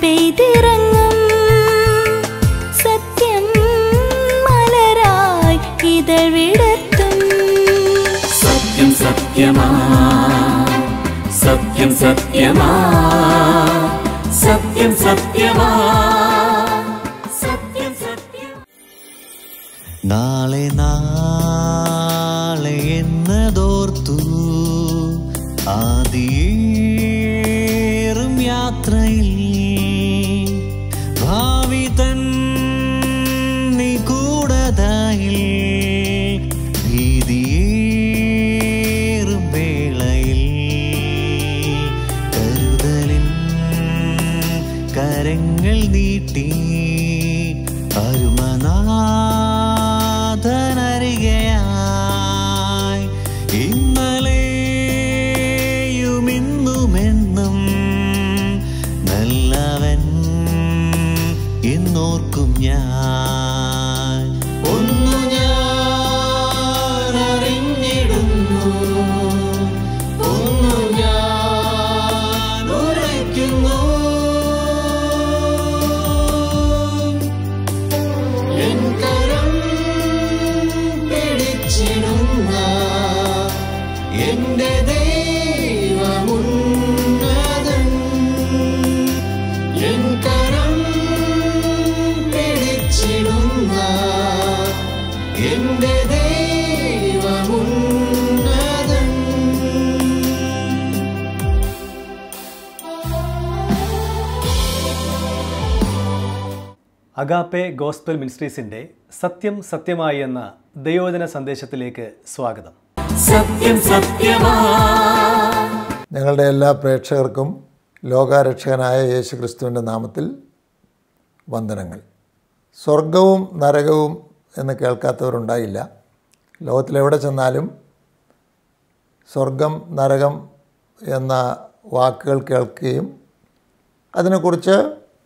പെയ്തിറങ്ങും സത്യം മലരായി ഇതൾ വിടർത്തും സത്യം സത്യമാ സത്യം സത്യമാ സത്യം സത്യമാ സത്യം സത്യം നാളെ നാളെ എന്നതോർത്തു ആദിയേറും യാത്രയിൽ ഭാവി തൻ നിഗൂഢതയിൽ ഭീതിയേറും വേളയിൽ കരുതലിൻ കരങ്ങൾ നീട്ടി അരുമനാഥനരികയായി ഇന്നലെയും ഇന്നുമെന്നും നല്ലവൻ എന്നോർക്കും ഞാൻ ഒന്നു ഞാൻ അറിഞ്ഞിടുന്നു ഒന്നു ഞാൻ ഉറയ്ക്കുന്നു എൻ കരം പിടിച്ചിടുന്ന എന്റെ ദൈവമുന്നതൻ എൻ കരം പിടിച്ചിടുന്ന എന്റെ ദൈവമുന്നതൻ അഗാപ്പെ ഗോസ്പൽ മിനിസ്ട്രീസിൻ്റെ സത്യം സത്യമായി എന്ന ദയോജന സന്ദേശത്തിലേക്ക് സ്വാഗതം സത്യം സത്യമാ ഞങ്ങളുടെ എല്ലാ പ്രേക്ഷകർക്കും ലോകാരക്ഷകനായ യേശു ക്രിസ്തുവിൻ്റെ നാമത്തിൽ വന്ദനങ്ങൾ സ്വർഗവും നരകവും എന്ന് കേൾക്കാത്തവരുണ്ടായില്ല ലോകത്തിലെവിടെ ചെന്നാലും സ്വർഗം നരകം എന്ന വാക്കുകൾ കേൾക്കുകയും അതിനെക്കുറിച്ച്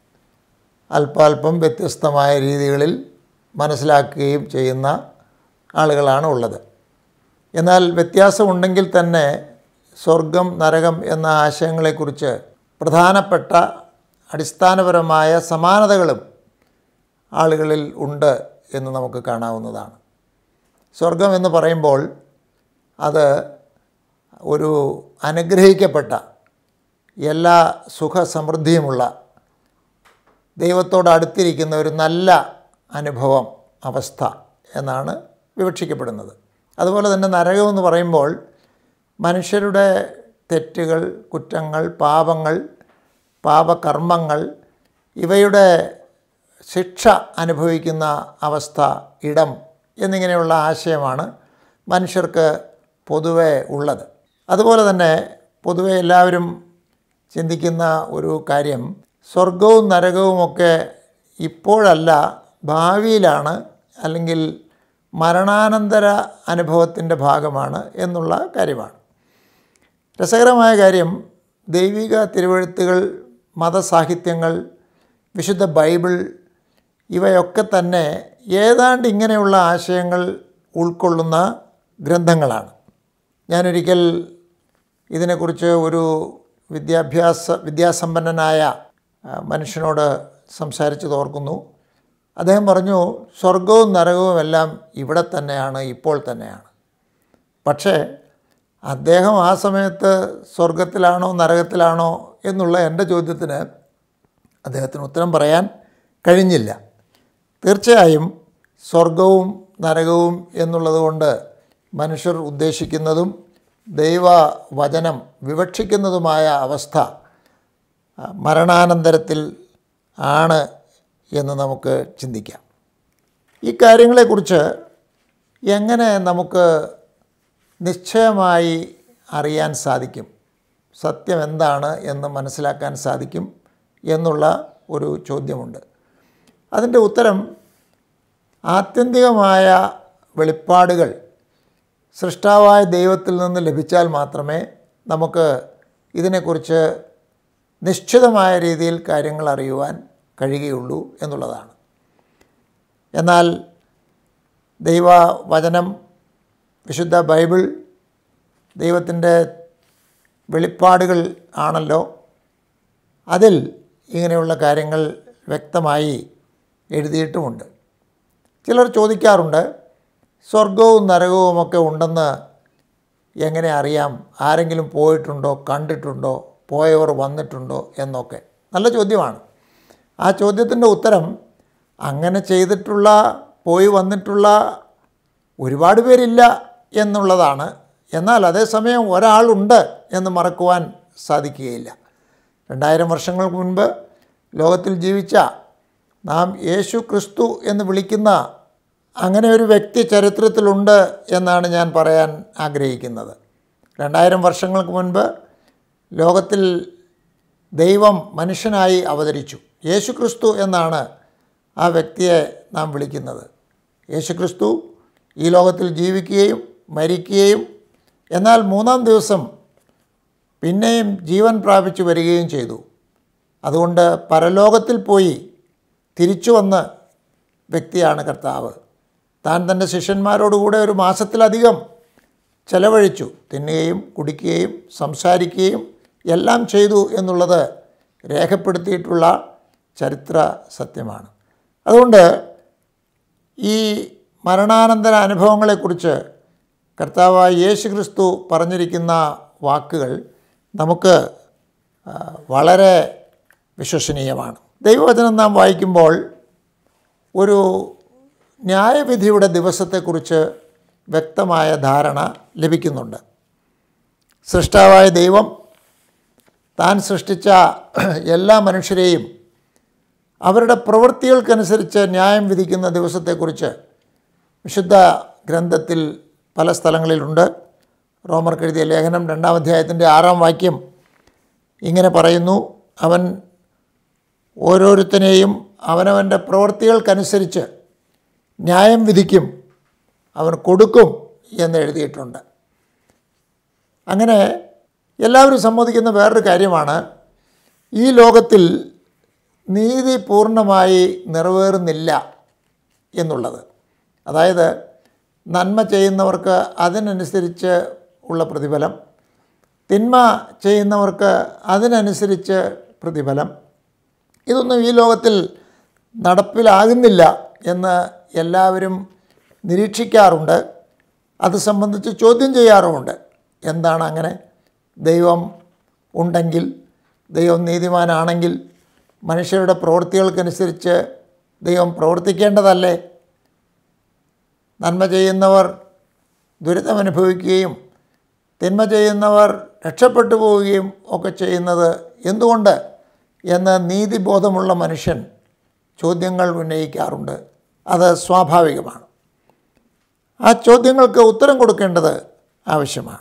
അല്പാൽപം വ്യത്യസ്തമായ രീതികളിൽ മനസ്സിലാക്കുകയും ചെയ്യുന്ന ആളുകളാണ് ഉള്ളത് എന്നാൽ വ്യത്യാസമുണ്ടെങ്കിൽ തന്നെ സ്വർഗം നരകം എന്ന ആശയങ്ങളെക്കുറിച്ച് പ്രധാനപ്പെട്ട അടിസ്ഥാനപരമായ സമാനതകളും ആളുകളിൽ ഉണ്ട് എന്ന് നമുക്ക് കാണാവുന്നതാണ് സ്വർഗം എന്ന് പറയുമ്പോൾ അത് ഒരു അനുഗ്രഹിക്കപ്പെട്ട എല്ലാ സുഖസമൃദ്ധിയുമുള്ള ദൈവത്തോട് അടുത്തിരിക്കുന്ന ഒരു നല്ല അനുഭവം അവസ്ഥ എന്നാണ് വിവക്ഷിക്കപ്പെടുന്നത് അതുപോലെ തന്നെ നരകം എന്ന് പറയുമ്പോൾ മനുഷ്യരുടെ തെറ്റുകൾ കുറ്റങ്ങൾ പാപങ്ങൾ പാപകർമ്മങ്ങൾ ഇവയുടെ ശിക്ഷ അനുഭവിക്കുന്ന അവസ്ഥ ഇടം എന്നിങ്ങനെയുള്ള ആശയമാണ് മനുഷ്യർക്ക് പൊതുവെ ഉള്ളത് അതുപോലെ തന്നെ പൊതുവെ എല്ലാവരും ചിന്തിക്കുന്ന ഒരു കാര്യം സ്വർഗവും നരകവുമൊക്കെ ഇപ്പോഴല്ല ഭാവിയിലാണ് അല്ലെങ്കിൽ മരണാനന്തര അനുഭവത്തിൻ്റെ ഭാഗമാണ് എന്നുള്ള കാര്യമാണ് രസകരമായ കാര്യം ദൈവിക തിരുവഴുത്തുകൾ മതസാഹിത്യങ്ങൾ വിശുദ്ധ ബൈബിൾ ഇവയൊക്കെ തന്നെ ഏതാണ്ട് ഇങ്ങനെയുള്ള ആശയങ്ങൾ ഉൾക്കൊള്ളുന്ന ഗ്രന്ഥങ്ങളാണ് ഞാനൊരിക്കൽ ഇതിനെക്കുറിച്ച് ഒരു വിദ്യാഭ്യാസ വിദ്യാസമ്പന്നനായ ആ, മനുഷ്യനോട് സംസാരിച്ചത് ഓർക്കുന്നു അദ്ദേഹം പറഞ്ഞു സ്വർഗവും നരകവും എല്ലാം ഇവിടെ തന്നെയാണ് ഇപ്പോൾ തന്നെയാണ് പക്ഷേ അദ്ദേഹം ആ സമയത്ത് സ്വർഗത്തിലാണോ നരകത്തിലാണോ എന്നുള്ള എൻ്റെ ചോദ്യത്തിന് അദ്ദേഹത്തിന് ഉത്തരം പറയാൻ കഴിഞ്ഞില്ല തീർച്ചയായും സ്വർഗവും നരകവും എന്നുള്ളത് കൊണ്ട് മനുഷ്യർ ഉദ്ദേശിക്കുന്നതും ദൈവവചനം വിവക്ഷിക്കുന്നതുമായ അവസ്ഥ ആ, മരണാനന്തരത്തിൽ ആണ് എന്ന് നമുക്ക് ചിന്തിക്കാം ഈ കാര്യങ്ങളെക്കുറിച്ച് എങ്ങനെ നമുക്ക് നിശ്ചയമായി അറിയാൻ സാധിക്കും സത്യം എന്താണ് എന്ന് മനസ്സിലാക്കാൻ സാധിക്കും എന്നുള്ള ഒരു ചോദ്യമുണ്ട് അതിൻ്റെ ഉത്തരം ആത്യന്തികമായ വെളിപ്പാടുകൾ സൃഷ്ടാവായ ദൈവത്തിൽ നിന്ന് ലഭിച്ചാൽ മാത്രമേ നമുക്ക് ഇതിനെക്കുറിച്ച് നിശ്ചിതമായ രീതിയിൽ കാര്യങ്ങൾ അറിയുവാൻ കഴിയുകയുള്ളൂ എന്നുള്ളതാണ് എന്നാൽ ദൈവവചനം വിശുദ്ധ ബൈബിൾ ദൈവത്തിൻ്റെ വെളിപ്പാടുകൾ ആണല്ലോ അതിൽ ഇങ്ങനെയുള്ള കാര്യങ്ങൾ വ്യക്തമായി എഴുതിയിട്ടുമുണ്ട് ചിലർ ചോദിക്കാറുണ്ട് സ്വർഗവും നരകവുമൊക്കെ ഉണ്ടെന്ന് എങ്ങനെ അറിയാം ആരെങ്കിലും പോയിട്ടുണ്ടോ കണ്ടിട്ടുണ്ടോ പോയവർ വന്നിട്ടുണ്ടോ എന്നൊക്കെ നല്ല ചോദ്യമാണ് ആ ചോദ്യത്തിൻ്റെ ഉത്തരം അങ്ങനെ ചെയ്തിട്ടുള്ള പോയി വന്നിട്ടുള്ള ഒരുപാട് പേരില്ല എന്നുള്ളതാണ് എന്നാൽ അതേസമയം ഒരാളുണ്ട് എന്ന് മറക്കുവാൻ സാധിക്കുകയില്ല രണ്ടായിരം വർഷങ്ങൾക്ക് മുൻപ് ലോകത്തിൽ ജീവിച്ച നാം യേശു ക്രിസ്തു എന്ന് വിളിക്കുന്ന അങ്ങനെ ഒരു വ്യക്തി ചരിത്രത്തിലുണ്ട് എന്നാണ് ഞാൻ പറയാൻ ആഗ്രഹിക്കുന്നത് രണ്ടായിരം വർഷങ്ങൾക്ക് മുൻപ് ലോകത്തിൽ ദൈവം മനുഷ്യനായി അവതരിച്ചു യേശു ക്രിസ്തു എന്നാണ് ആ വ്യക്തിയെ നാം വിളിക്കുന്നത് യേശു ക്രിസ്തു ഈ ലോകത്തിൽ ജീവിക്കുകയും മരിക്കുകയും എന്നാൽ മൂന്നാം ദിവസം പിന്നെയും ജീവൻ പ്രാപിച്ചു വരികയും ചെയ്തു അതുകൊണ്ട് പരലോകത്തിൽ പോയി തിരിച്ചു വന്ന വ്യക്തിയാണ് കർത്താവ് താൻ തൻ്റെ ശിഷ്യന്മാരോടുകൂടെ ഒരു മാസത്തിലധികം ചെലവഴിച്ചു തിന്നുകയും കുടിക്കുകയും സംസാരിക്കുകയും എല്ലാം ചെയ്തു എന്നുള്ളത് രേഖപ്പെടുത്തിയിട്ടുള്ള ചരിത്ര സത്യമാണ് അതുകൊണ്ട് ഈ മരണാനന്തര അനുഭവങ്ങളെക്കുറിച്ച് കർത്താവായ യേശു ക്രിസ്തു പറഞ്ഞിരിക്കുന്ന വാക്കുകൾ നമുക്ക് ആ, വളരെ വിശ്വസനീയമാണ് ദൈവവചനം നാം വായിക്കുമ്പോൾ ഒരു ന്യായവിധിയുടെ ദിവസത്തെക്കുറിച്ച് വ്യക്തമായ ധാരണ ലഭിക്കുന്നുണ്ട് സൃഷ്ടാവായ ദൈവം താൻ സൃഷ്ടിച്ച എല്ലാ മനുഷ്യരെയും അവരുടെ പ്രവൃത്തികൾക്കനുസരിച്ച് ന്യായം വിധിക്കുന്ന ദിവസത്തെക്കുറിച്ച് വിശുദ്ധ ഗ്രന്ഥത്തിൽ പല സ്ഥലങ്ങളിലുണ്ട് റോമർക്ക് എഴുതിയ ലേഖനം രണ്ടാം അധ്യായത്തിൻ്റെ ആറാം വാക്യം ഇങ്ങനെ പറയുന്നു അവൻ ഓരോരുത്തനെയും അവനവൻ്റെ പ്രവൃത്തികൾക്കനുസരിച്ച് ന്യായം വിധിക്കും അവൻ കൊടുക്കും എന്ന് എഴുതിയിട്ടുണ്ട് അങ്ങനെ എല്ലാവരും സമ്മതിക്കുന്ന വേറൊരു കാര്യമാണ് ഈ ലോകത്തിൽ നീതി പൂർണ്ണമായി നിറവേറുന്നില്ല എന്നുള്ളത് അതായത് നന്മ ചെയ്യുന്നവർക്ക് അതിനനുസരിച്ച് ഉള്ള പ്രതിഫലം തിന്മ ചെയ്യുന്നവർക്ക് അതിനനുസരിച്ച് പ്രതിഫലം ഇതൊന്നും ഈ ലോകത്തിൽ നടപ്പിലാകുന്നില്ല എന്ന് എല്ലാവരും നിരീക്ഷിക്കാറുണ്ട് അത് സംബന്ധിച്ച് ചോദ്യം ചെയ്യാറുമുണ്ട് എന്താണ് അങ്ങനെ ദൈവം ഉണ്ടെങ്കിൽ ദൈവം നീതിമാനാണെങ്കിൽ മനുഷ്യരുടെ പ്രവൃത്തികൾക്കനുസരിച്ച് ദൈവം പ്രവർത്തിക്കേണ്ടതല്ലേ നന്മ ചെയ്യുന്നവർ ദുരിതമനുഭവിക്കുകയും തിന്മ ചെയ്യുന്നവർ രക്ഷപ്പെട്ടു പോവുകയും ഒക്കെ ചെയ്യുന്നത് എന്തുകൊണ്ട് എന്ന് നീതിബോധമുള്ള മനുഷ്യൻ ചോദ്യങ്ങൾ ഉന്നയിക്കാറുണ്ട് അത് സ്വാഭാവികമാണ് ആ ചോദ്യങ്ങൾക്ക് ഉത്തരം കൊടുക്കേണ്ടത് ആവശ്യമാണ്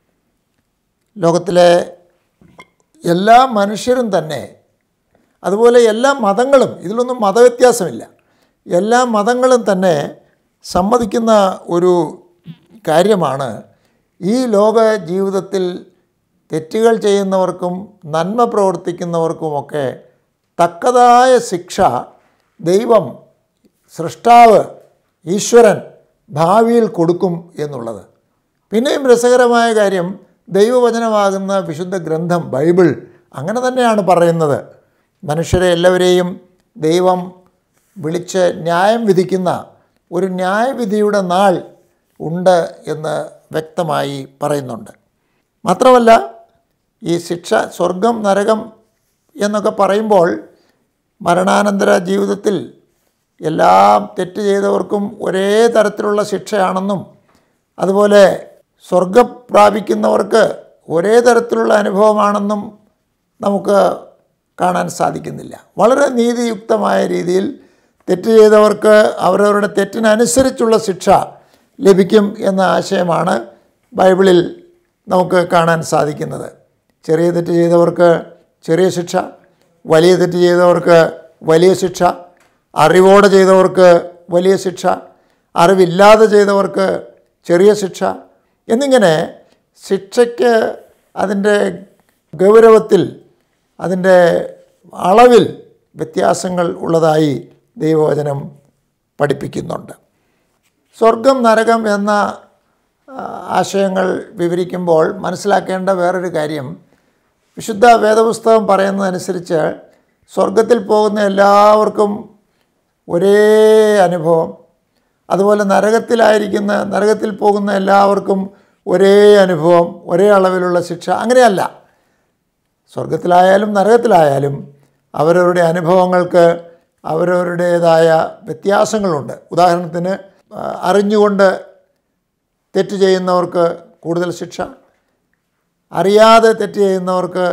ലോകത്തിലെ എല്ലാ മനുഷ്യരും തന്നെ അതുപോലെ എല്ലാ മതങ്ങളും ഇതിലൊന്നും മതവ്യത്യാസമില്ല എല്ലാ മതങ്ങളും തന്നെ സമ്മതിക്കുന്ന ഒരു കാര്യമാണ് ഈ ലോക ജീവിതത്തിൽ തെറ്റുകൾ ചെയ്യുന്നവർക്കും നന്മ പ്രവർത്തിക്കുന്നവർക്കുമൊക്കെ തക്കതായ ശിക്ഷ ദൈവം സൃഷ്ടാവ് ഈശ്വരൻ ഭാവിയിൽ കൊടുക്കും എന്നുള്ളത് പിന്നെയും രസകരമായ കാര്യം ദൈവവചനമാകുന്ന വിശുദ്ധ ഗ്രന്ഥം ബൈബിൾ അങ്ങനെ തന്നെയാണ് പറയുന്നത് മനുഷ്യരെ എല്ലാവരെയും ദൈവം വിളിച്ച് ന്യായം വിധിക്കുന്ന ഒരു ന്യായവിധിയുടെ നാൾ ഉണ്ട് എന്ന് വ്യക്തമായി പറയുന്നുണ്ട് മാത്രമല്ല ഈ ശിക്ഷ സ്വർഗം നരകം എന്നൊക്കെ പറയുമ്പോൾ മരണാനന്തര ജീവിതത്തിൽ എല്ലാ തെറ്റ് ചെയ്തവർക്കും ഒരേ തരത്തിലുള്ള ശിക്ഷയാണെന്നും അതുപോലെ സ്വർഗം പ്രാപിക്കുന്നവർക്ക് ഒരേ തരത്തിലുള്ള അനുഭവമാണെന്നും നമുക്ക് കാണാൻ സാധിക്കുന്നില്ല വളരെ നീതിയുക്തമായ രീതിയിൽ തെറ്റ് ചെയ്തവർക്ക് അവരവരുടെ തെറ്റിനനുസരിച്ചുള്ള ശിക്ഷ ലഭിക്കും എന്ന ആശയമാണ് ബൈബിളിൽ നമുക്ക് കാണാൻ സാധിക്കുന്നത് ചെറിയ തെറ്റ് ചെയ്തവർക്ക് ചെറിയ ശിക്ഷ വലിയ തെറ്റ് ചെയ്തവർക്ക് വലിയ ശിക്ഷ അറിവോടെ ചെയ്തവർക്ക് വലിയ ശിക്ഷ അറിവില്ലാതെ ചെയ്തവർക്ക് ചെറിയ ശിക്ഷ എന്നിങ്ങനെ ശിക്ഷയ്ക്ക് അതിൻ്റെ ഗൗരവത്തിൽ അതിൻ്റെ അളവിൽ വ്യത്യാസങ്ങൾ ഉള്ളതായി ദൈവവചനം പഠിപ്പിക്കുന്നുണ്ട് സ്വർഗം നരകം എന്ന ആ, ആശയങ്ങൾ വിവരിക്കുമ്പോൾ മനസ്സിലാക്കേണ്ട വേറൊരു കാര്യം വിശുദ്ധ വേദപുസ്തകം പറയുന്നതനുസരിച്ച് സ്വർഗത്തിൽ പോകുന്ന എല്ലാവർക്കും ഒരേ അനുഭവം അതുപോലെ നരകത്തിലായിരിക്കുന്ന നരകത്തിൽ പോകുന്ന എല്ലാവർക്കും ഒരേ അനുഭവം ഒരേ അളവിലുള്ള ശിക്ഷ അങ്ങനെയല്ല സ്വർഗത്തിലായാലും നരകത്തിലായാലും അവരവരുടെ അനുഭവങ്ങൾക്ക് അവരവരുടേതായ വ്യത്യാസങ്ങളുണ്ട് ഉദാഹരണത്തിന് ആ, അറിഞ്ഞുകൊണ്ട് തെറ്റ് ചെയ്യുന്നവർക്ക് കൂടുതൽ ശിക്ഷ അറിയാതെ തെറ്റ് ചെയ്യുന്നവർക്ക്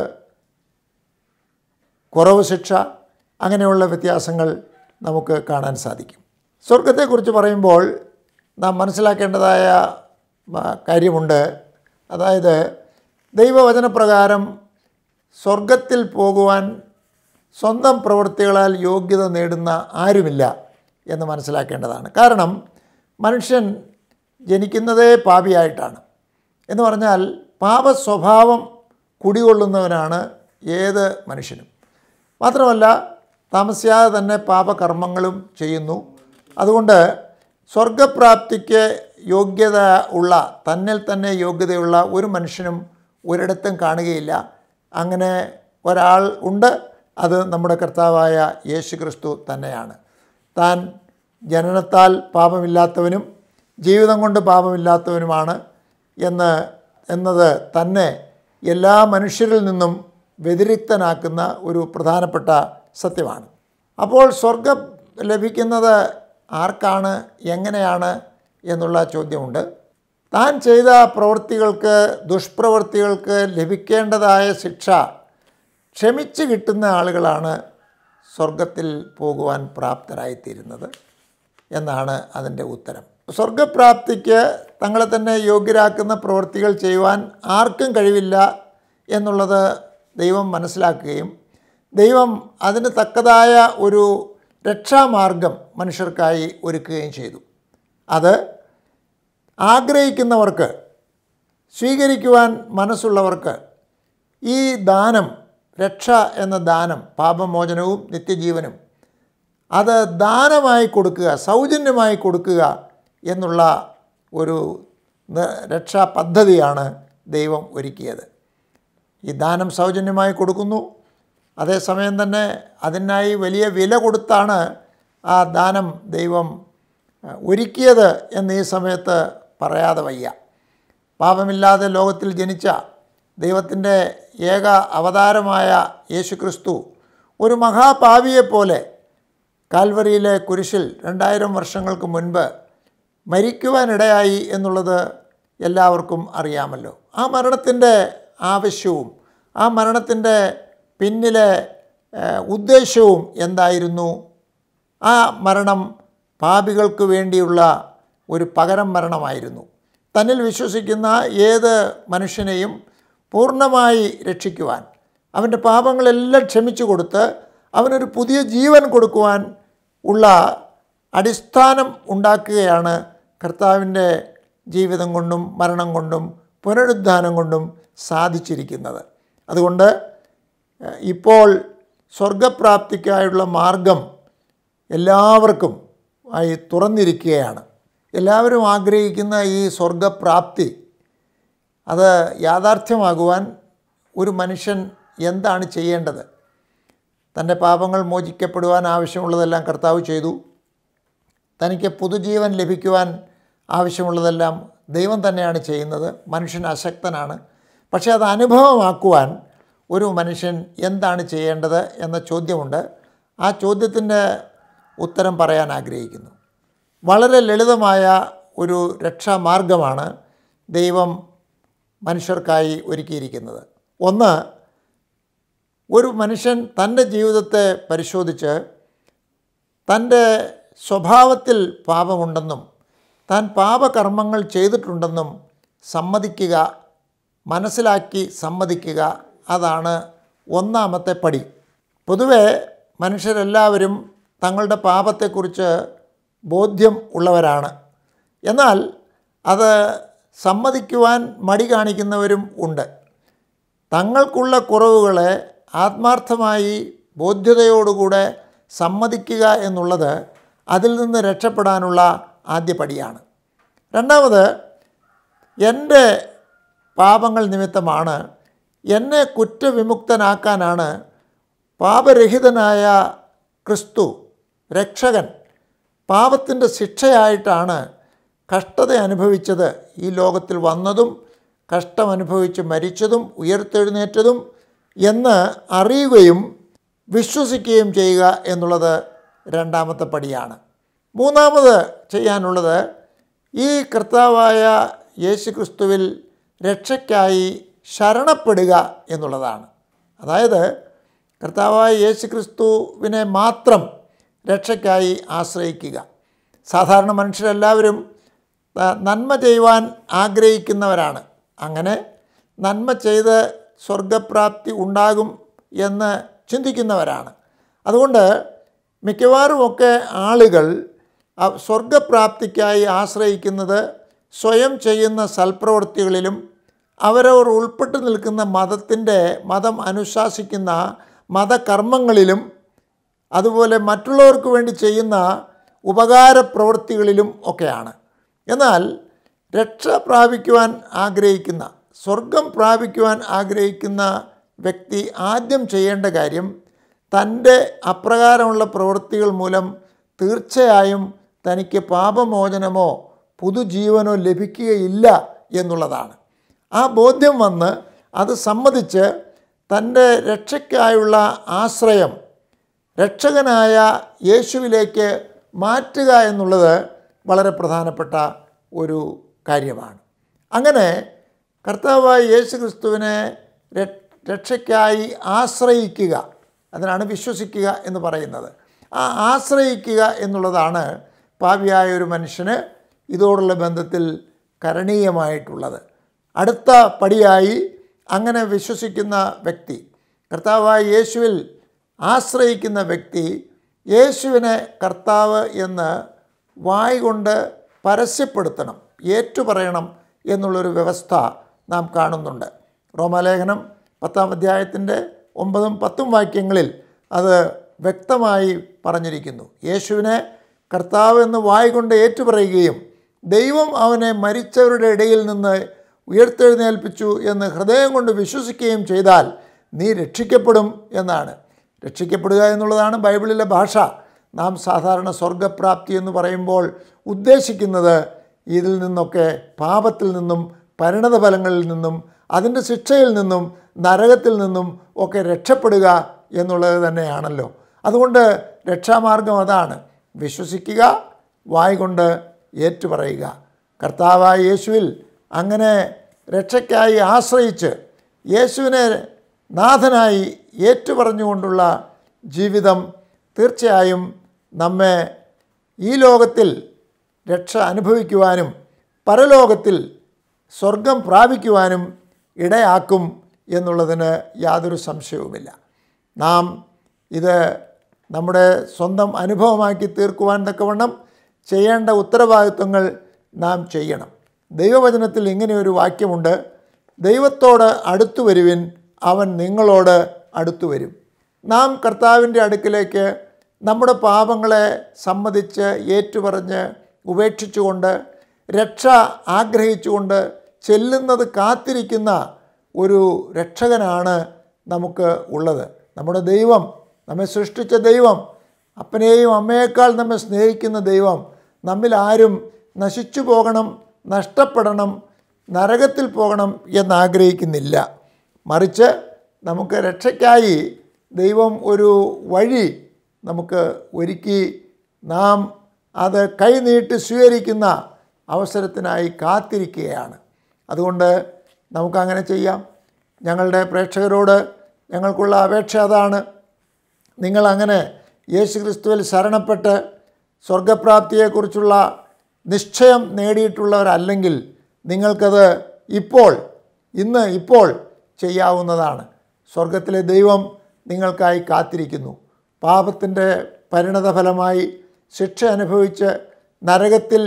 കുറവ് ശിക്ഷ അങ്ങനെയുള്ള വ്യത്യാസങ്ങൾ നമുക്ക് കാണാൻ സാധിക്കും സ്വർഗത്തെക്കുറിച്ച് പറയുമ്പോൾ നാം മനസ്സിലാക്കേണ്ടതായ ആ, കാര്യമുണ്ട് അതായത് ദൈവവചനപ്രകാരം സ്വർഗത്തിൽ പോകുവാൻ സ്വന്തം പ്രവൃത്തികളാൽ യോഗ്യത നേടുന്ന ആരുമില്ല എന്ന് മനസ്സിലാക്കേണ്ടതാണ് കാരണം മനുഷ്യൻ ജനിക്കുന്നതേ പാപിയായിട്ടാണ് എന്ന് പറഞ്ഞാൽ പാപ സ്വഭാവം കുടികൊള്ളുന്നവനാണ് ഏത് മനുഷ്യനും മാത്രമല്ല താമസിയാതെ തന്നെ പാപകർമ്മങ്ങളും ചെയ്യുന്നു അതുകൊണ്ട് സ്വർഗപ്രാപ്തിക്ക് യോഗ്യത ഉള്ള തന്നിൽ തന്നെ യോഗ്യതയുള്ള ഒരു മനുഷ്യനും ഒരിടത്തും കാണുകയില്ല അങ്ങനെ ഒരാൾ ഉണ്ട് അത് നമ്മുടെ കർത്താവായ യേശു ക്രിസ്തു തന്നെയാണ് താൻ ജനനത്താൽ പാപമില്ലാത്തവനും ജീവിതം കൊണ്ട് പാപമില്ലാത്തവനുമാണ് എന്ന് എന്നത് തന്നെ എല്ലാ മനുഷ്യരിൽ നിന്നും വ്യതിരിക്തനാക്കുന്ന ഒരു പ്രധാനപ്പെട്ട സത്യമാണ് അപ്പോൾ സ്വർഗം ലഭിക്കുന്നത് ആർക്കാണ് എങ്ങനെയാണ് എന്നുള്ള ചോദ്യമുണ്ട് താൻ ചെയ്ത പ്രവൃത്തികൾക്ക് ദുഷ്പ്രവൃത്തികൾക്ക് ലഭിക്കേണ്ടതായ ശിക്ഷ ക്ഷമിച്ച് കിട്ടുന്ന ആളുകളാണ് സ്വർഗത്തിൽ പോകുവാൻ പ്രാപ്തരായിത്തീരുന്നത് എന്നാണ് അതിൻ്റെ ഉത്തരം സ്വർഗപ്രാപ്തിക്ക് തങ്ങളെ തന്നെ യോഗ്യരാക്കുന്ന പ്രവൃത്തികൾ ചെയ്യുവാൻ ആർക്കും കഴിവില്ല എന്നുള്ളത് ദൈവം മനസ്സിലാക്കുകയും ദൈവം അതിന് തക്കതായ ഒരു രക്ഷാമാർഗം മനുഷ്യർക്കായി ഒരുക്കുകയും ചെയ്തു അത് ആഗ്രഹിക്കുന്നവർക്ക് സ്വീകരിക്കുവാൻ മനസ്സുള്ളവർക്ക് ഈ ദാനം രക്ഷ എന്ന ദാനം പാപമോചനവും നിത്യജീവനും അത് ദാനമായി കൊടുക്കുക സൗജന്യമായി കൊടുക്കുക എന്നുള്ള ഒരു ന- രക്ഷാ പദ്ധതിയാണ് ദൈവം ഒരുക്കിയത് ഈ ദാനം സൗജന്യമായി കൊടുക്കുന്നു അതേസമയം തന്നെ അതിനായി വലിയ വില കൊടുത്താണ് ആ ദാനം ദൈവം അഹ്, ഒരുക്കിയത് എന്ന് ഈ സമയത്ത് പറയാതെ വയ്യ പാപമില്ലാതെ ലോകത്തിൽ ജനിച്ച ദൈവത്തിൻ്റെ ഏക അവതാരമായ യേശുക്രിസ്തു ഒരു മഹാപാവിയെപ്പോലെ കാൽവറിയിലെ കുരിശിൽ രണ്ടായിരം വർഷങ്ങൾക്ക് മുൻപ് മരിക്കുവാനിടയായി എന്നുള്ളത് എല്ലാവർക്കും അറിയാമല്ലോ ആ മരണത്തിൻ്റെ ആവശ്യവും ആ മരണത്തിൻ്റെ പിന്നിലെ ഏഹ്, ഉദ്ദേശവും എന്തായിരുന്നു ആ മരണം പാപികൾക്ക് വേണ്ടിയുള്ള ഒരു പകരം മരണമായിരുന്നു തന്നിൽ വിശ്വസിക്കുന്ന ഏത് മനുഷ്യനെയും പൂർണ്ണമായി രക്ഷിക്കുവാൻ അവൻ്റെ പാപങ്ങളെല്ലാം ക്ഷമിച്ചു കൊടുത്ത് അവനൊരു പുതിയ ജീവൻ കൊടുക്കുവാൻ ഉള്ള അടിസ്ഥാനം ഉണ്ടാക്കുകയാണ് കർത്താവിൻ്റെ ജീവിതം കൊണ്ടും മരണം കൊണ്ടും പുനരുദ്ധാനം കൊണ്ടും സാധിച്ചിരിക്കുന്നത് അതുകൊണ്ട് ഏഹ്, ഇപ്പോൾ സ്വർഗപ്രാപ്തിക്കായുള്ള മാർഗം എല്ലാവർക്കും ആയി തുറന്നിരിക്കുകയാണ് എല്ലാവരും ആഗ്രഹിക്കുന്ന ഈ സ്വർഗപ്രാപ്തി അത് യാഥാർത്ഥ്യമാകുവാൻ ഒരു മനുഷ്യൻ എന്താണ് ചെയ്യേണ്ടത് തൻ്റെ പാപങ്ങൾ മോചിക്കപ്പെടുവാൻ ആവശ്യമുള്ളതെല്ലാം കർത്താവ് ചെയ്തു തനിക്ക് പുതുജീവൻ ലഭിക്കുവാൻ ആവശ്യമുള്ളതെല്ലാം ദൈവം തന്നെയാണ് ചെയ്യുന്നത് മനുഷ്യൻ അശക്തനാണ് പക്ഷേ അത് അനുഭവമാക്കുവാൻ ഒരു മനുഷ്യൻ എന്താണ് ചെയ്യേണ്ടത് എന്ന ചോദ്യമുണ്ട് ആ ചോദ്യത്തിൻ്റെ ഉത്തരം പറയാൻ ആഗ്രഹിക്കുന്നു വളരെ ലളിതമായ ഒരു രക്ഷാമാർഗമാണ് ദൈവം മനുഷ്യർക്കായി ഒരുക്കിയിരിക്കുന്നത് ഒന്ന് ഒരു മനുഷ്യൻ തൻ്റെ ജീവിതത്തെ പരിശോധിച്ച് തൻ്റെ സ്വഭാവത്തിൽ പാപമുണ്ടെന്നും താൻ പാപകർമ്മങ്ങൾ ചെയ്തിട്ടുണ്ടെന്നും സമ്മതിക്കുക മനസ്സിലാക്കി സമ്മതിക്കുക അതാണ് ഒന്നാമത്തെ പടി പൊതുവെ മനുഷ്യരെല്ലാവരും തങ്ങളുടെ പാപത്തെക്കുറിച്ച് ബോധ്യം ഉള്ളവരാണ് എന്നാൽ അത് സമ്മതിക്കുവാൻ മടി കാണിക്കുന്നവരും ഉണ്ട് തങ്ങൾക്കുള്ള കുറവുകളെ ആത്മാർത്ഥമായി ബോധ്യതയോടുകൂടെ സമ്മതിക്കുക എന്നുള്ളത് അതിൽ നിന്ന് രക്ഷപ്പെടാനുള്ള ആദ്യ പടിയാണ് രണ്ടാമത് എൻ്റെ പാപങ്ങൾ നിമിത്തമാണ് എന്നെ കുറ്റവിമുക്തനാക്കാനാണ് പാപരഹിതനായ ക്രിസ്തു രക്ഷകൻ പാപത്തിൻ്റെ ശിക്ഷയായിട്ടാണ് കഷ്ടത അനുഭവിച്ചത് ഈ ലോകത്തിൽ വന്നതും കഷ്ടമനുഭവിച്ച് മരിച്ചതും ഉയർത്തെഴുന്നേറ്റതും എന്ന് അറിയുകയും വിശ്വസിക്കുകയും ചെയ്യുക എന്നുള്ളത് രണ്ടാമത്തെ പടിയാണ് മൂന്നാമത് ചെയ്യാനുള്ളത് ഈ കർത്താവായ യേശു ക്രിസ്തുവിൽ രക്ഷയ്ക്കായി ശരണപ്പെടുക എന്നുള്ളതാണ് അതായത് കർത്താവായ യേശു ക്രിസ്തുവിനെ മാത്രം രക്ഷയ്ക്കായി ആശ്രയിക്കുക സാധാരണ മനുഷ്യരെല്ലാവരും ആ, നന്മ ചെയ്യുവാൻ ആഗ്രഹിക്കുന്നവരാണ് അങ്ങനെ നന്മ ചെയ്ത് സ്വർഗപ്രാപ്തി ഉണ്ടാകും എന്ന് ചിന്തിക്കുന്നവരാണ് അതുകൊണ്ട് മിക്കവാറുമൊക്കെ ആളുകൾ ആ സ്വർഗപ്രാപ്തിക്കായി ആശ്രയിക്കുന്നത് സ്വയം ചെയ്യുന്ന സൽപ്രവൃത്തികളിലും അവരവർ ഉൾപ്പെട്ടു നിൽക്കുന്ന മതത്തിൻ്റെ മതം അനുശാസിക്കുന്ന മതകർമ്മങ്ങളിലും അതുപോലെ മറ്റുള്ളവർക്ക് വേണ്ടി ചെയ്യുന്ന ഉപകാര പ്രവൃത്തികളിലും ഒക്കെയാണ് എന്നാൽ രക്ഷ പ്രാപിക്കുവാൻ ആഗ്രഹിക്കുന്ന സ്വർഗം പ്രാപിക്കുവാൻ ആഗ്രഹിക്കുന്ന വ്യക്തി ആദ്യം ചെയ്യേണ്ട കാര്യം തൻ്റെ അപ്രകാരമുള്ള പ്രവൃത്തികൾ മൂലം തീർച്ചയായും തനിക്ക് പാപമോചനമോ പുതുജീവനോ ലഭിക്കുകയില്ല എന്നുള്ളതാണ് ആ ബോധ്യം വന്ന് അത് സമ്മതിച്ച് തൻ്റെ രക്ഷയ്ക്കായുള്ള ആശ്രയം രക്ഷകനായ യേശുവിലേക്ക് മാറ്റുക എന്നുള്ളത് വളരെ പ്രധാനപ്പെട്ട ഒരു കാര്യമാണ് അങ്ങനെ കർത്താവായ യേശു ക്രിസ്തുവിനെ ര- രക്ഷയ്ക്കായി ആശ്രയിക്കുക അതിനാണ് വിശ്വസിക്കുക എന്ന് പറയുന്നത് ആ ആശ്രയിക്കുക എന്നുള്ളതാണ് പാപിയായ ഒരു മനുഷ്യന് ഇതോടുള്ള ബന്ധത്തിൽ കരണീയമായിട്ടുള്ളത് അടുത്ത പടിയായി അങ്ങനെ വിശ്വസിക്കുന്ന വ്യക്തി കർത്താവായ യേശുവിൽ ആശ്രയിക്കുന്ന വ്യക്തി യേശുവിനെ കർത്താവ് എന്ന് വായ് കൊണ്ട് പരസ്യപ്പെടുത്തണം ഏറ്റുപറയണം എന്നുള്ളൊരു വ്യവസ്ഥ നാം കാണുന്നുണ്ട് റോമാലേഖനം പത്താം അധ്യായത്തിൻ്റെ ഒമ്പതും പത്തും വാക്യങ്ങളിൽ അത് വ്യക്തമായി പറഞ്ഞിരിക്കുന്നു യേശുവിനെ കർത്താവ് എന്ന് വായ് കൊണ്ട് ഏറ്റുപറയുകയും ദൈവം അവനെ മരിച്ചവരുടെ ഇടയിൽ നിന്ന് ഉയർത്തെഴുന്നേൽപ്പിച്ചു എന്ന് ഹൃദയം കൊണ്ട് വിശ്വസിക്കുകയും ചെയ്താൽ നീ രക്ഷിക്കപ്പെടും എന്നാണ് രക്ഷിക്കപ്പെടുക എന്നുള്ളതാണ് ബൈബിളിലെ ഭാഷ നാം സാധാരണ സ്വർഗപ്രാപ്തി എന്ന് പറയുമ്പോൾ ഉദ്ദേശിക്കുന്നത് ഇതിൽ നിന്നൊക്കെ പാപത്തിൽ നിന്നും പരിണത ഫലങ്ങളിൽ നിന്നും അതിൻ്റെ ശിക്ഷയിൽ നിന്നും നരകത്തിൽ നിന്നും ഒക്കെ രക്ഷപ്പെടുക എന്നുള്ളത് തന്നെയാണല്ലോ അതുകൊണ്ട് രക്ഷാമാർഗം അതാണ് വിശ്വസിക്കുക വായ് കൊണ്ട് ഏറ്റുപറയുക കർത്താവായ യേശുവിൽ അങ്ങനെ രക്ഷയ്ക്കായി ആശ്രയിച്ച് യേശുവിനെ നാഥനായി ഏറ്റുപറഞ്ഞുകൊണ്ടുള്ള ജീവിതം തീർച്ചയായും നമ്മെ ഈ ലോകത്തിൽ രക്ഷ അനുഭവിക്കുവാനും പരലോകത്തിൽ സ്വർഗം പ്രാപിക്കുവാനും ഇടയാക്കും എന്നുള്ളതിന് യാതൊരു സംശയവുമില്ല നാം ഇത് നമ്മുടെ സ്വന്തം അനുഭവമാക്കി തീർക്കുവാൻ തക്കവണ്ണം ചെയ്യേണ്ട ഉത്തരവാദിത്വങ്ങൾ നാം ചെയ്യണം ദൈവവചനത്തിൽ ഇങ്ങനെയൊരു വാക്യമുണ്ട് ദൈവത്തോട് അടുത്തു വരുവിൻ അവൻ നിങ്ങളോട് അടുത്തു വരും നാം കർത്താവിൻ്റെ അടുക്കിലേക്ക് നമ്മുടെ പാപങ്ങളെ സമ്മതിച്ച് ഏറ്റുപറഞ്ഞ് ഉപേക്ഷിച്ചുകൊണ്ട് രക്ഷ ആഗ്രഹിച്ചുകൊണ്ട് ചെല്ലുന്നത് കാത്തിരിക്കുന്ന ഒരു രക്ഷകനാണ് നമുക്ക് ഉള്ളത് നമ്മുടെ ദൈവം നമ്മെ സൃഷ്ടിച്ച ദൈവം അപ്പനെയും അമ്മയേക്കാൾ നമ്മെ സ്നേഹിക്കുന്ന ദൈവം നമ്മിൽ ആരും നശിച്ചു പോകണം നഷ്ടപ്പെടണം നരകത്തിൽ പോകണം എന്നാഗ്രഹിക്കുന്നില്ല മറിച്ച് നമുക്ക് രക്ഷയ്ക്കായി ദൈവം ഒരു വഴി നമുക്ക് ഒരുക്കി നാം അത് കൈനീട്ടി സ്വീകരിക്കുന്ന അവസരത്തിനായി കാത്തിരിക്കുകയാണ് അതുകൊണ്ട് നമുക്കങ്ങനെ ചെയ്യാം ഞങ്ങളുടെ പ്രേക്ഷകരോട് ഞങ്ങൾക്കുള്ള അപേക്ഷ അതാണ് നിങ്ങളങ്ങനെ യേശു ക്രിസ്തുവിൽ ശരണപ്പെട്ട് സ്വർഗപ്രാപ്തിയെക്കുറിച്ചുള്ള നിശ്ചയം നേടിയിട്ടുള്ളവരല്ലെങ്കിൽ നിങ്ങൾക്കത് ഇപ്പോൾ ഇന്ന് ഇപ്പോൾ ചെയ്യാവുന്നതാണ് സ്വർഗത്തിലെ ദൈവം നിങ്ങൾക്കായി കാത്തിരിക്കുന്നു പാപത്തിൻ്റെ പരിണതഫലമായി ശിക്ഷ അനുഭവിച്ച് നരകത്തിൽ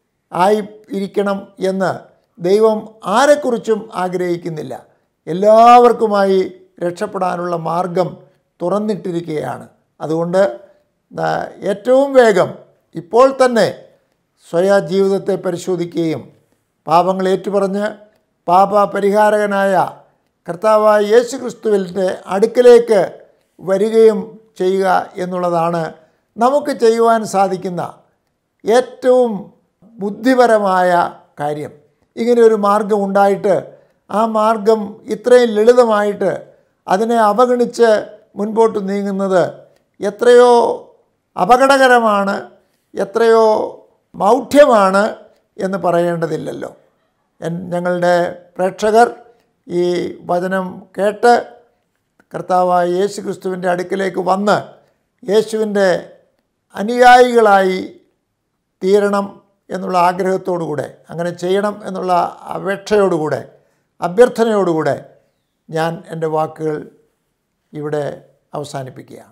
ആയി ഇരിക്കണം എന്ന് ദൈവം ആരെക്കുറിച്ചും ആഗ്രഹിക്കുന്നില്ല എല്ലാവർക്കുമായി രക്ഷപ്പെടാനുള്ള മാർഗം തുറന്നിട്ടിരിക്കുകയാണ് അതുകൊണ്ട് ആ, ഏറ്റവും വേഗം ഇപ്പോൾ തന്നെ സ്വയ ജീവിതത്തെ പരിശോധിക്കുകയും പാപങ്ങൾ ഏറ്റുപറഞ്ഞ് പാപ പരിഹാരകനായ കർത്താവായ യേശു ക്രിസ്തുവിൻ്റെ അടുക്കിലേക്ക് വരികയും ചെയ്യുക എന്നുള്ളതാണ് നമുക്ക് ചെയ്യുവാൻ സാധിക്കുന്ന ഏറ്റവും ബുദ്ധിപരമായ കാര്യം ഇങ്ങനെ ഒരു മാർഗം ഉണ്ടായിട്ട് ആ മാർഗം ഇത്രയും ലളിതമായിട്ട് അതിനെ അവഗണിച്ച് മുൻപോട്ട് നീങ്ങുന്നത് എത്രയോ അപകടകരമാണ് എത്രയോ മൗഢ്യമാണ് എന്ന് പറയേണ്ടതില്ലല്ലോ എൻ- ഞങ്ങളുടെ പ്രേക്ഷകർ ഈ വചനം കേട്ട് കർത്താവായ യേശു ക്രിസ്തുവിൻ്റെ അടുക്കിലേക്ക് വന്ന് യേശുവിൻ്റെ അനുയായികളായി തീരണം എന്നുള്ള ആഗ്രഹത്തോടുകൂടെ അങ്ങനെ ചെയ്യണം എന്നുള്ള അപേക്ഷയോടുകൂടെ അഭ്യർത്ഥനയോടുകൂടെ ഞാൻ എൻ്റെ വാക്കുകൾ ഇവിടെ അവസാനിപ്പിക്കുകയാണ്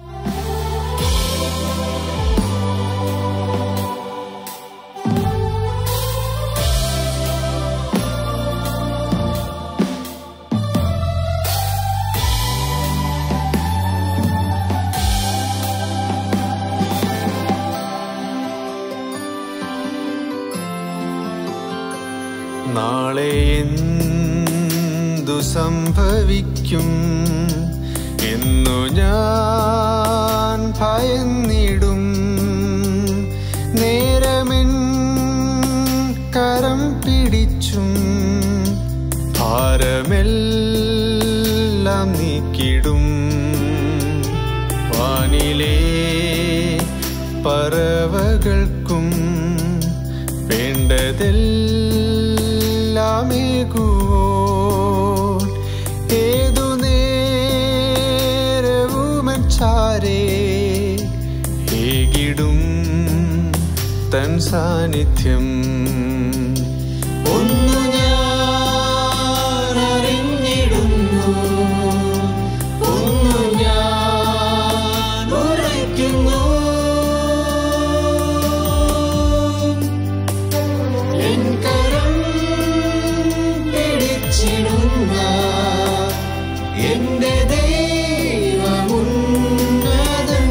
നാളെ എന്തു സംഭവിക്കും എന്നു ഞാൻ ഭയന്നിടും നേരമെൻ കരം പിടിച്ചും ഭാരമെല്ലാം നീക്കിടും വാനിലേ പറവകൾക്കും വേണ്ടതെല്ലാമേകുവോ ഏതു നേരവുമച്ചാരേ ഏകിടും തൻ സാന്നിധ്യം ഒന്നു ഞാൻ അറിഞ്ഞിടുന്നു ഒന്നു ഞാൻ ഉറയ്ക്കുന്നു എൻ കരം പിടിച്ചിടുന്ന എന്റെ ദൈവമുന്നതൻ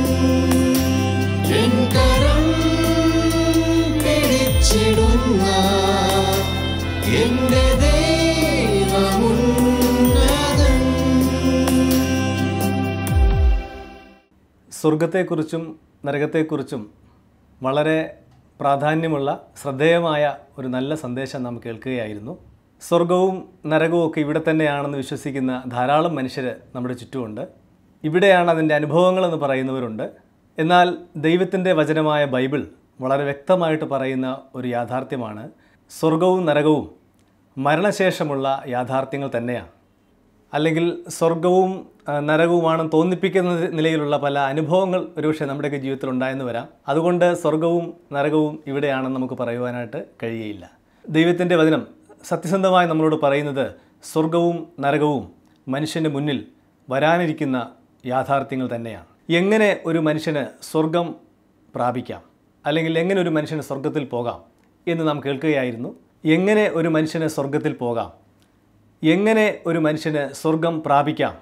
എൻ കരം പിടിച്ചിടുന്ന എന്റെ ദൈവമുന്നതൻ സ്വർഗത്തെക്കുറിച്ചും നരകത്തെക്കുറിച്ചും വളരെ പ്രാധാന്യമുള്ള ശ്രദ്ധേയമായ ഒരു നല്ല സന്ദേശം നാം കേൾക്കുകയായിരുന്നു സ്വർഗവും നരകവും ഒക്കെ ഇവിടെ തന്നെയാണെന്ന് വിശ്വസിക്കുന്ന ധാരാളം മനുഷ്യർ നമ്മുടെ ചുറ്റുമുണ്ട് ഇവിടെയാണ് അതിൻ്റെ അനുഭവങ്ങളെന്ന് പറയുന്നവരുണ്ട് എന്നാൽ ദൈവത്തിൻ്റെ വചനമായ ബൈബിൾ വളരെ വ്യക്തമായിട്ട് പറയുന്ന ഒരു യാഥാർത്ഥ്യമാണ് സ്വർഗവും നരകവും മരണശേഷമുള്ള യാഥാർത്ഥ്യങ്ങൾ തന്നെയാണ് അല്ലെങ്കിൽ സ്വർഗവും ആ, നരകവുമാണെന്ന് തോന്നിപ്പിക്കുന്ന നിലയിലുള്ള പല അനുഭവങ്ങൾ ഒരുപക്ഷെ നമ്മുടെയൊക്കെ ജീവിതത്തിൽ ഉണ്ടായെന്ന് വരാം അതുകൊണ്ട് സ്വർഗവും നരകവും ഇവിടെയാണെന്ന് നമുക്ക് പറയുവാനായിട്ട് കഴിയുകയില്ല ദൈവത്തിൻ്റെ വചനം സത്യസന്ധമായി നമ്മളോട് പറയുന്നത് സ്വർഗവും നരകവും മനുഷ്യൻ്റെ മുന്നിൽ വരാനിരിക്കുന്ന യാഥാർത്ഥ്യങ്ങൾ തന്നെയാണ് എങ്ങനെ ഒരു മനുഷ്യന് സ്വർഗം പ്രാപിക്കാം അല്ലെങ്കിൽ എങ്ങനെ ഒരു മനുഷ്യന് സ്വർഗത്തിൽ പോകാം എന്ന് നാം കേൾക്കുകയായിരുന്നു എങ്ങനെ ഒരു മനുഷ്യന് സ്വർഗത്തിൽ പോകാം എങ്ങനെ ഒരു മനുഷ്യന് സ്വർഗം പ്രാപിക്കാം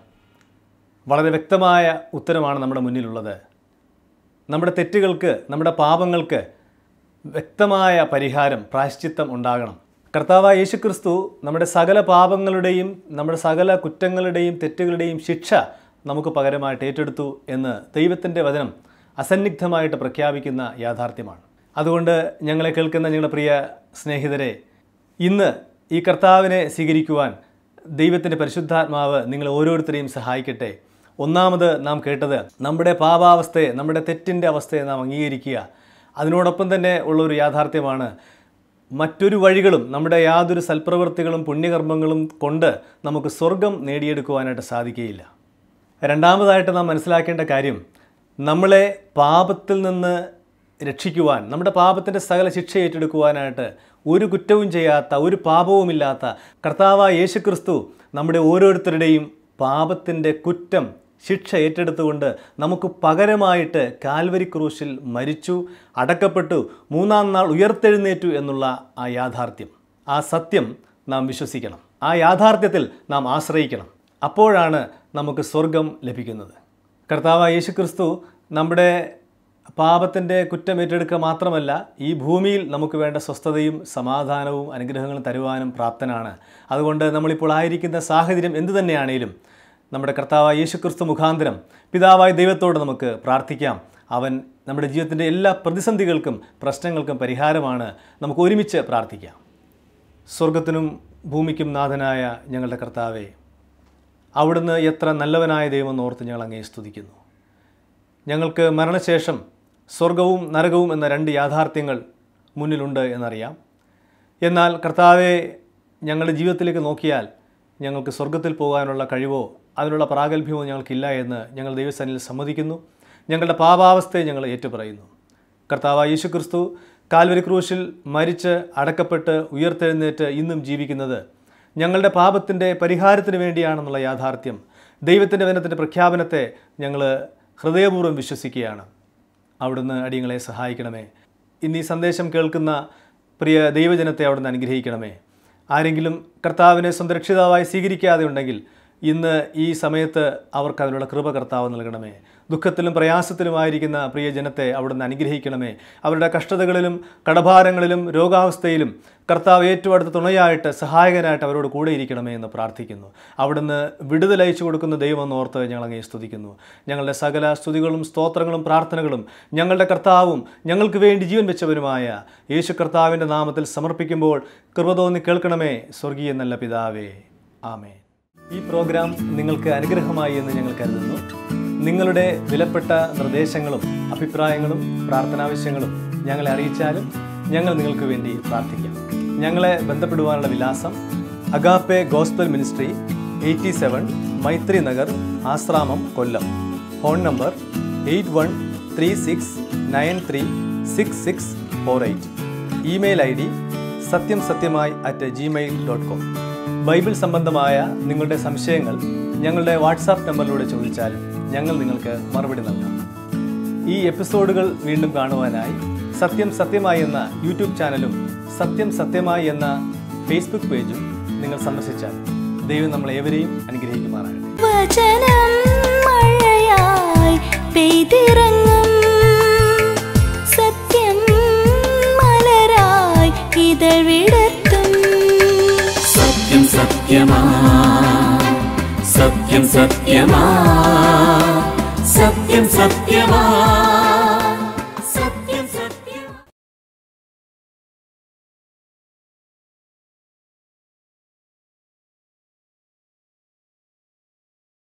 വളരെ വ്യക്തമായ ഉത്തരമാണ് നമ്മുടെ മുന്നിലുള്ളത് നമ്മുടെ തെറ്റുകൾക്ക് നമ്മുടെ പാപങ്ങൾക്ക് വ്യക്തമായ പരിഹാരം പ്രായശ്ചിത്തം ഉണ്ടാകണം കർത്താവായ യേശുക്രിസ്തു നമ്മുടെ സകല പാപങ്ങളുടെയും നമ്മുടെ സകല കുറ്റങ്ങളുടെയും തെറ്റുകളുടെയും ശിക്ഷ നമുക്ക് പകരമായിട്ട് ഏറ്റെടുത്തു എന്ന് ദൈവത്തിൻ്റെ വചനം അസന്നിഗ്ധമായിട്ട് പ്രഖ്യാപിക്കുന്ന യാഥാർത്ഥ്യമാണ് അതുകൊണ്ട് ഞങ്ങളെ കേൾക്കുന്ന ഞങ്ങളുടെ പ്രിയ സ്നേഹിതരെ ഇന്ന് ഈ കർത്താവിനെ സ്വീകരിക്കുവാൻ ദൈവത്തിൻ്റെ പരിശുദ്ധാത്മാവ് നിങ്ങൾ ഓരോരുത്തരെയും സഹായിക്കട്ടെ ഒന്നാമത് നാം കേട്ടത് നമ്മുടെ പാപാവസ്ഥയെ നമ്മുടെ തെറ്റിൻ്റെ അവസ്ഥയെ നാം അംഗീകരിക്കുക അതിനോടൊപ്പം തന്നെ ഉള്ളൊരു യാഥാർത്ഥ്യമാണ് മറ്റൊരു വഴികളും നമ്മുടെ യാതൊരു സൽപ്രവൃത്തികളും പുണ്യകർമ്മങ്ങളും കൊണ്ട് നമുക്ക് സ്വർഗം നേടിയെടുക്കുവാനായിട്ട് സാധിക്കുകയില്ല രണ്ടാമതായിട്ട് നാം മനസ്സിലാക്കേണ്ട കാര്യം നമ്മളെ പാപത്തിൽ നിന്ന് രക്ഷിക്കുവാൻ നമ്മുടെ പാപത്തിൻ്റെ സകല ശിക്ഷ ഏറ്റെടുക്കുവാനായിട്ട് ഒരു കുറ്റവും ചെയ്യാത്ത ഒരു പാപവുമില്ലാത്ത കർത്താവായ യേശുക്രിസ്തു നമ്മുടെ ഓരോരുത്തരുടെയും പാപത്തിൻ്റെ കുറ്റം ശിക്ഷ ഏറ്റെടുത്തുകൊണ്ട് നമുക്ക് പകരമായിട്ട് കാൽവരി ക്രൂശിൽ മരിച്ചു അടക്കപ്പെട്ടു മൂന്നാം നാൾ ഉയർത്തെഴുന്നേറ്റു എന്നുള്ള ആ യാഥാർത്ഥ്യം ആ സത്യം നാം വിശ്വസിക്കണം ആ യാഥാർത്ഥ്യത്തിൽ നാം ആശ്രയിക്കണം അപ്പോഴാണ് നമുക്ക് സ്വർഗം ലഭിക്കുന്നത് കർത്താവായ യേശുക്രിസ്തു നമ്മുടെ പാപത്തിൻ്റെ കുറ്റം ഏറ്റെടുക്കുക മാത്രമല്ല ഈ ഭൂമിയിൽ നമുക്ക് വേണ്ട സ്വസ്ഥതയും സമാധാനവും അനുഗ്രഹങ്ങളും തരുവാനും പ്രാപ്തനാണ് അതുകൊണ്ട് നമ്മളിപ്പോൾ ആയിരിക്കുന്ന സാഹചര്യം എന്തു തന്നെയാണേലും നമ്മുടെ കർത്താവായ യേശുക്രിസ്തു മുഖാന്തരം പിതാവായ ദൈവത്തോട് നമുക്ക് പ്രാർത്ഥിക്കാം അവൻ നമ്മുടെ ജീവിതത്തിൻ്റെ എല്ലാ പ്രതിസന്ധികൾക്കും പ്രശ്നങ്ങൾക്കും പരിഹാരമാണ് നമുക്ക് ഒരുമിച്ച് പ്രാർത്ഥിക്കാം സ്വർഗത്തിനും ഭൂമിക്കും നാഥനായ ഞങ്ങളുടെ കർത്താവെ അവിടുന്ന് എത്ര നല്ലവനായ ദൈവം ഓർത്ത് ഞങ്ങൾ അങ്ങേ സ്തുതിക്കുന്നു ഞങ്ങൾക്ക് മരണശേഷം സ്വർഗവും നരകവും എന്ന രണ്ട് യാഥാർത്ഥ്യങ്ങൾ മുന്നിലുണ്ട് എന്നറിയാം എന്നാൽ കർത്താവെ ഞങ്ങളുടെ ജീവിതത്തിലേക്ക് നോക്കിയാൽ ഞങ്ങൾക്ക് സ്വർഗത്തിൽ പോകാനുള്ള കഴിവോ അതിനുള്ള പ്രാഗൽഭ്യമോ ഞങ്ങൾക്കില്ല എന്ന് ഞങ്ങൾ ദൈവസനിൽ സമ്മതിക്കുന്നു ഞങ്ങളുടെ പാപാവസ്ഥയെ ഞങ്ങൾ ഏറ്റുപറയുന്നു കർത്താവ് യേശു ക്രിസ്തു കാൽവരി ക്രൂശിൽ മരിച്ച് അടക്കപ്പെട്ട് ഉയർത്തെഴുന്നേറ്റ് ഇന്നും ജീവിക്കുന്നത് ഞങ്ങളുടെ പാപത്തിൻ്റെ പരിഹാരത്തിന് വേണ്ടിയാണെന്നുള്ള യാഥാർത്ഥ്യം ദൈവത്തിൻ്റെ വനത്തിൻ്റെ പ്രഖ്യാപനത്തെ ഞങ്ങൾ ഹൃദയപൂർവ്വം വിശ്വസിക്കുകയാണ് അവിടുന്ന് അടിയങ്ങളെ സഹായിക്കണമേ ഇന്ന് ഈ സന്ദേശം കേൾക്കുന്ന പ്രിയ ദൈവജനത്തെ അവിടുന്ന് അനുഗ്രഹിക്കണമേ ആരെങ്കിലും കർത്താവിനെ സ്വന്തം രക്ഷിതാവായി സ്വീകരിക്കാതെ ഉണ്ടെങ്കിൽ ഇന്ന് ഈ സമയത്ത് അവർക്ക് അതിനുള്ള കൃപ കർത്താവ് നൽകണമേ ദുഃഖത്തിലും പ്രയാസത്തിലുമായിരിക്കുന്ന പ്രിയ ജനത്തെ അവിടുന്ന് അനുഗ്രഹിക്കണമേ അവരുടെ കഷ്ടതകളിലും കടഭാരങ്ങളിലും രോഗാവസ്ഥയിലും കർത്താവ് ഏറ്റവും അടുത്ത തുണയായിട്ട് സഹായകനായിട്ട് അവരോട് കൂടെ ഇരിക്കണമേ എന്ന് പ്രാർത്ഥിക്കുന്നു അവിടുന്ന് വിടുതലയച്ചു കൊടുക്കുന്ന ദൈവം എന്ന് ഓർത്ത് ഞങ്ങൾ അങ്ങേ സ്തുതിക്കുന്നു ഞങ്ങളുടെ സകല സ്തുതികളും സ്തോത്രങ്ങളും പ്രാർത്ഥനകളും ഞങ്ങളുടെ കർത്താവും ഞങ്ങൾക്ക് വേണ്ടി ജീവൻ വെച്ചവരുമായ യേശു കർത്താവിൻ്റെ നാമത്തിൽ സമർപ്പിക്കുമ്പോൾ കൃപ തോന്നി കേൾക്കണമേ സ്വർഗീയ നല്ല പിതാവേ ആമേ ഈ പ്രോഗ്രാം നിങ്ങൾക്ക് അനുഗ്രഹമായി എന്ന് ഞങ്ങൾ കരുതുന്നു നിങ്ങളുടെ വിലപ്പെട്ട നിർദ്ദേശങ്ങളും അഭിപ്രായങ്ങളും പ്രാർത്ഥനാവശ്യങ്ങളും ഞങ്ങളെ അറിയിച്ചാലും ഞങ്ങൾ നിങ്ങൾക്ക് വേണ്ടി പ്രാർത്ഥിക്കാം ഞങ്ങളെ ബന്ധപ്പെടുവാനുള്ള വിലാസം Agape gospel ministry eighty seven Maitri Nagar Asramam Kollam phone number eight one three six nine three six six four eight email I D സത്യം സത്യമായി at Gmail dot com Bible സംബന്ധമായ നിങ്ങളുടെ സംശയങ്ങൾ ഞങ്ങളുടെ വാട്സാപ്പ് നമ്പറിലൂടെ ചോദിച്ചാൽ ഞങ്ങൾ നിങ്ങൾക്ക് മറുപടി നൽകാം ഈ എപ്പിസോഡുകൾ വീണ്ടും കാണുവാനായി സത്യം സത്യമായി എന്ന യൂട്യൂബ് ചാനലും സത്യം സത്യമായി എന്ന ഫേസ്ബുക്ക് പേജും നിങ്ങൾ സന്ദർശിച്ചാൽ ദൈവം നമ്മളേവരെയും അനുഗ്രഹിക്കുമാറാകട്ടെ വചനം മഴയായി പെയ്തിറങ്ങും സത്യം മലരായി ഇതൾ വിടർത്തും സത്യം സത്യമാ സത്യം സത്യമാ സത്യം സത്യമാ